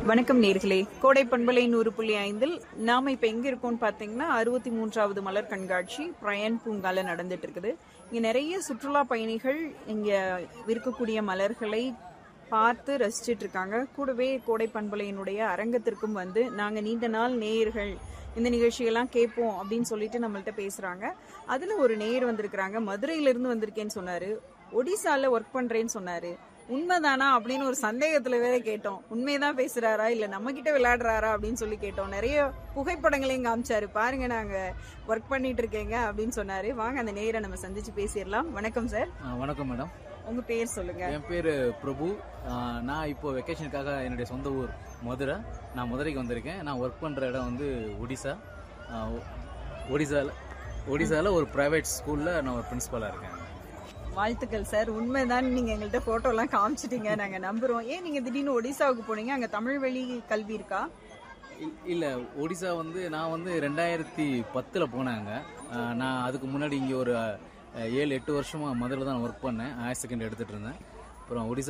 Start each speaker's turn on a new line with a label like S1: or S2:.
S1: வணக்கம் நேர்களே கோடை பண்பலை நூறு புள்ளி ஐந்தில் நாம இப்ப எங்க இருக்கோம்னு பாத்தீங்கன்னா அறுபத்தி மூன்றாவது மலர் கண்காட்சி பிரயன் பூங்கால நடந்துட்டு இருக்குது இங்க நிறைய சுற்றுலா பயணிகள் இங்க இருக்கக்கூடிய மலர்களை பார்த்து ரசிச்சிட்டு இருக்காங்க கூடவே கோடை பண்பலையினுடைய அரங்கத்திற்கும் வந்து நாங்க நீண்ட நாள் நேயர்கள் இந்த நிகழ்ச்சியெல்லாம் கேட்போம் அப்படின்னு சொல்லிட்டு நம்மள்ட்ட பேசுறாங்க அதுல ஒரு நேயர் வந்திருக்கிறாங்க மதுரையில இருந்து வந்திருக்கேன்னு சொன்னாரு ஒடிசால ஒர்க் பண்றேன்னு சொன்னாரு உண்மைதானா அப்படின்னு ஒரு சந்தேகத்துல வேற கேட்டோம் உண்மைதான் பேசுறாரா இல்ல நம்ம கிட்ட விளையாடுறாரா அப்படின்னு சொல்லி கேட்டோம் நிறைய புகைப்படங்களையும் காமிச்சாரு பாருங்க நாங்க ஒர்க் பண்ணிட்டு இருக்கேங்க அப்படின்னு சொன்னாரு வாங்க அந்த நேரை நம்ம சந்திச்சு பேசிடலாம் வணக்கம் சார்
S2: ஆ, வணக்கம் மேடம்
S1: உங்க பேர் சொல்லுங்க
S2: என் பேர் பிரபு ஆ, நான் இப்போ வெக்கேஷனுக்காக என்னுடைய சொந்த ஊர் மதுரை நான் மதுரைக்கு வந்திருக்கேன் நான் ஒர்க் பண்ணுற இடம் வந்து ஒடிசா ஆ, ஒ- ஒடிசால ஒடிசால ஒரு பிரைவேட் ஸ்கூலில் நான் ஒரு பிரின்ஸிபலாக இருக்கேன்
S1: வாழ்த்துக்கள் சார் உண்மைதான் நீங்க எங்கள்கிட்ட போட்டோ எல்லாம் காமிச்சிட்டீங்க நாங்க நம்புறோம் ஏன் நீங்க திடீர்னு ஒடிசாவுக்கு போனீங்க அங்க தமிழ் வழி கல்வி இருக்கா
S2: இ- இல்ல ஒடிசா வந்து நான் வந்து ரெண்டாயிரத்தி பத்துல போனாங்க நான் அதுக்கு முன்னாடி இங்க ஒரு அஹ், ஏழு எட்டு வருஷமா மதுரையில் தான் ஒர்க் பண்ணேன் ஹையர் செகண்டரி எடுத்துட்டு இருந்தேன் அப்புறம் ஒடிசா